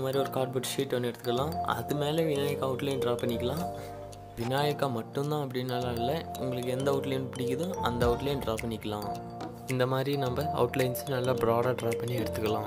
மாதிரி ஒரு cardboard sheet ஒன்று எடுத்துக்கலாம் அது மேலே விநாயகா அவுட்லைன் ட்ரா பண்ணிக்கலாம் விநாயகா மட்டும்தான் அப்படின்னாலாம் இல்லை உங்களுக்கு எந்த அவுட்லைன் பிடிக்குதோ அந்த அவுட்லைன் ட்ரா பண்ணிக்கலாம் இந்த மாதிரி நம்ம அவுட்லைன்ஸ் நல்லா ப்ராடாக ட்ரா பண்ணி எடுத்துக்கலாம்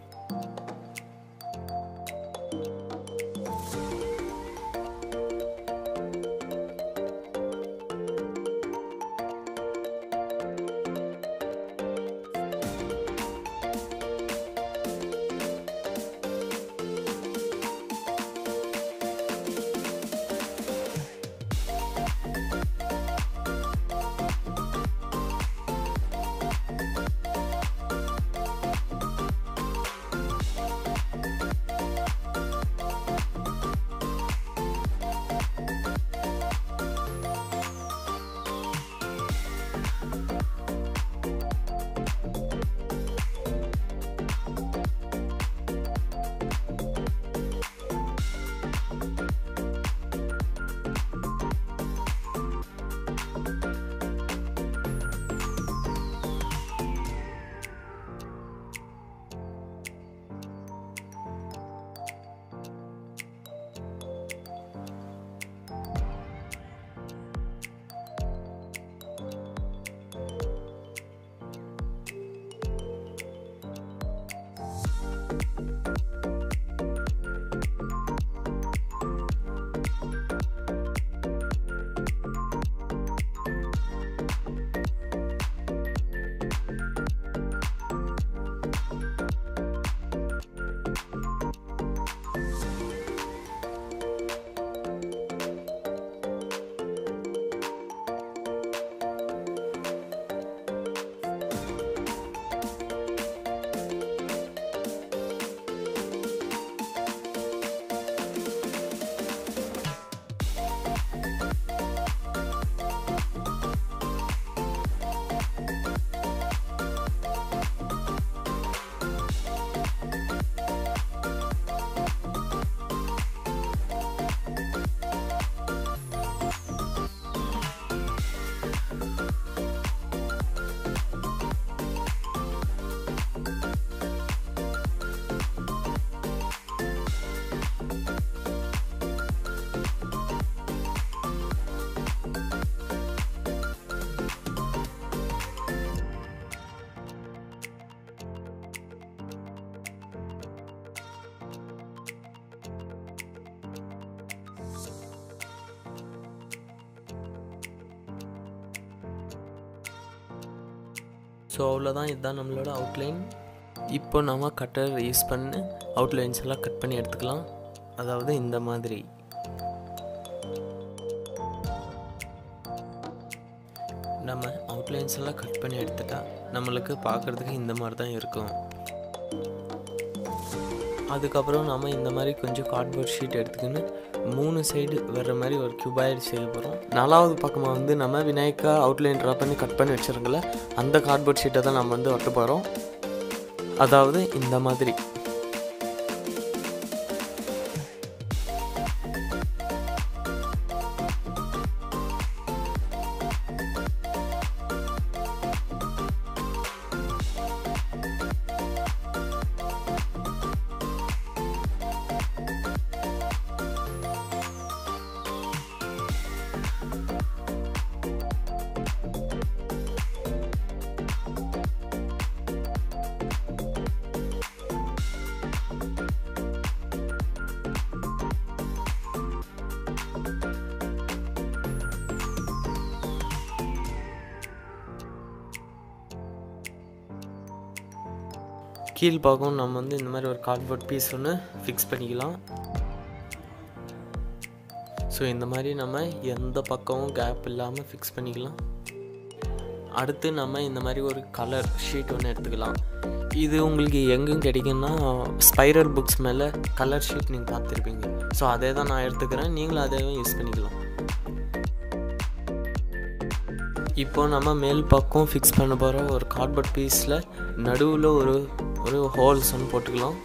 ஸோ அவ்வளோதான் இதுதான் நம்மளோட அவுட்லைன் இப்போ நம்ம கட்டர் யூஸ் பண்ணி அவுட்லைன்ஸ் எல்லாம் கட் பண்ணி எடுத்துக்கலாம் அதாவது இந்த மாதிரி நம்ம அவுட்லைன்ஸ் எல்லாம் கட் பண்ணி எடுத்துட்டா நம்மளுக்கு பார்க்குறதுக்கு இந்த மாதிரி தான் இருக்கும் அதுக்கப்புறம் நம்ம இந்த மாதிரி கொஞ்சம் கார்ட்போர்ட் ஷீட் எடுத்துக்கின்னு மூணு சைடு வர்ற மாதிரி ஒரு கியூபாய்டு செய்ய போகிறோம் நாலாவது பக்கமாக வந்து நம்ம விநாயகா அவுட்லைன் ட்ரா பண்ணி கட் பண்ணி வச்சுருக்கல அந்த கார்ட்போர்ட் ஷீட்டை தான் நம்ம வந்து ஒட்ட போகிறோம் அதாவது இந்த மாதிரி கீழ் பாகம் நம்ம வந்து இந்த மாதிரி ஒரு கார்ட்போர்ட் பீஸ் ஒன்று ஃபிக்ஸ் பண்ணிக்கலாம் ஸோ இந்த மாதிரி நம்ம எந்த பக்கமும் கேப் இல்லாமல் ஃபிக்ஸ் பண்ணிக்கலாம் அடுத்து நம்ம இந்த மாதிரி ஒரு கலர் ஷீட் ஒன்று எடுத்துக்கலாம் இது உங்களுக்கு எங்கும் கிடைக்கும்னா ஸ்பைரல் புக்ஸ் மேலே கலர் ஷீட் நீங்கள் பார்த்துருப்பீங்க ஸோ அதே தான் நான் எடுத்துக்கிறேன் நீங்களும் அதே யூஸ் பண்ணிக்கலாம் இப்போ நம்ம மேல் பக்கம் ஃபிக்ஸ் பண்ண போகிற ஒரு கார்ட்போர்ட் பீஸில் நடுவில் ஒரு ஒரு ஹோல்ஸ் ஒன்று போட்டுக்கலாம்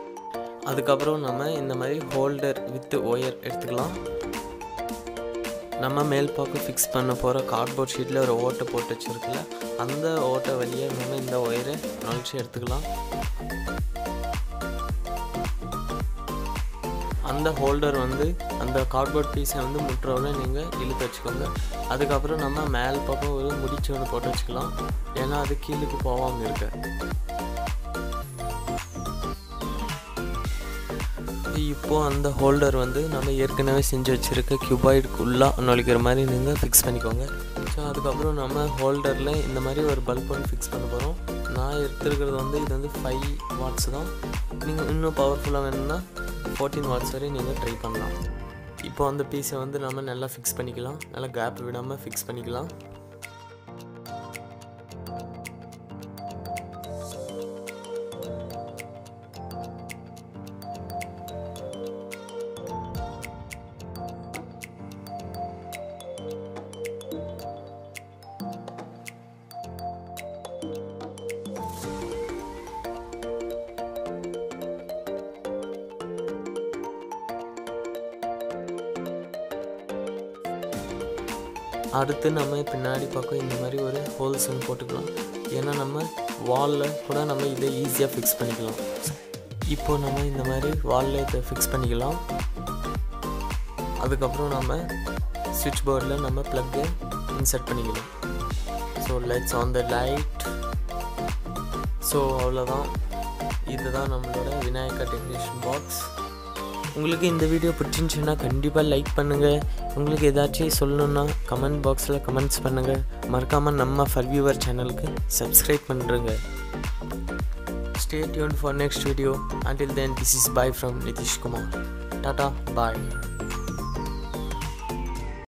அதுக்கப்புறம் நம்ம இந்த மாதிரி ஹோல்டர் வித் ஒயர் எடுத்துக்கலாம் நம்ம மேல் பக்கம் ஃபிக்ஸ் பண்ண போகிற கார்ட்போர்ட் ஷீட்டில் ஒரு ஓட்டை போட்டு வச்சுருக்குல்ல அந்த ஓட்டை வழியாக நம்ம இந்த ஒயரை நுழைச்சி எடுத்துக்கலாம் அந்த ஹோல்டர் வந்து அந்த கார்ட்போர்ட் பீஸை வந்து முற்றவில் நீங்கள் இழுத்து வச்சுக்கோங்க அதுக்கப்புறம் நம்ம மேல் பக்கம் ஒரு முடிச்சு ஒன்று போட்டு வச்சுக்கலாம் ஏன்னா அது கீழுக்கு போகாமல் இருக்கு இப்போ அந்த ஹோல்டர் வந்து நம்ம ஏற்கனவே செஞ்சு வச்சுருக்க கியூபாய்டுக்குள்ளே நுழைக்கிற மாதிரி நீங்கள் ஃபிக்ஸ் பண்ணிக்கோங்க ஸோ அதுக்கப்புறம் நம்ம ஹோல்டரில் இந்த மாதிரி ஒரு பல்ப் ஒன்று ஃபிக்ஸ் பண்ண போகிறோம் நான் எடுத்துருக்கிறது வந்து இது வந்து ஃபைவ் வாட்ஸ் தான் நீங்கள் இன்னும் பவர்ஃபுல்லாக வேணும்னா ஃபோர்டீன் வாட்ஸ் வரையும் நீங்கள் ட்ரை பண்ணலாம் இப்போ அந்த பீஸை வந்து நம்ம நல்லா ஃபிக்ஸ் பண்ணிக்கலாம் நல்லா கேப் விடாமல் ஃபிக்ஸ் பண்ணிக்கலாம் அடுத்து நம்ம பின்னாடி பக்கம் இந்த மாதிரி ஒரு ஹோல்ஸ் ஒன்று போட்டுக்கலாம் ஏன்னா நம்ம வாலில் கூட நம்ம இதை ஈஸியாக ஃபிக்ஸ் பண்ணிக்கலாம் இப்போ நம்ம இந்த மாதிரி வாலில் இதை ஃபிக்ஸ் பண்ணிக்கலாம் அதுக்கப்புறம் நம்ம சுவிட்ச் போர்டில் நம்ம ப்ளக்கை இன்சர்ட் பண்ணிக்கலாம் so lights on the light so அவ்வளோதான் இதுதான் நம்மளோட விநாயகா டெக்கரேஷன் பாக்ஸ் உங்களுக்கு இந்த வீடியோ பிடிச்சிருந்துச்சுன்னா கண்டிப்பாக லைக் பண்ணுங்கள் உங்களுக்கு ஏதாச்சும் சொல்லணுன்னா கமெண்ட் பாக்ஸில் கமெண்ட்ஸ் பண்ணுங்கள் மறக்காமல் நம்ம ஃபர்வியூவர் சேனலுக்கு சப்ஸ்கிரைப் பண்ணுறங்க stay tuned for next video until then this is bye from Nitishkumar tata bye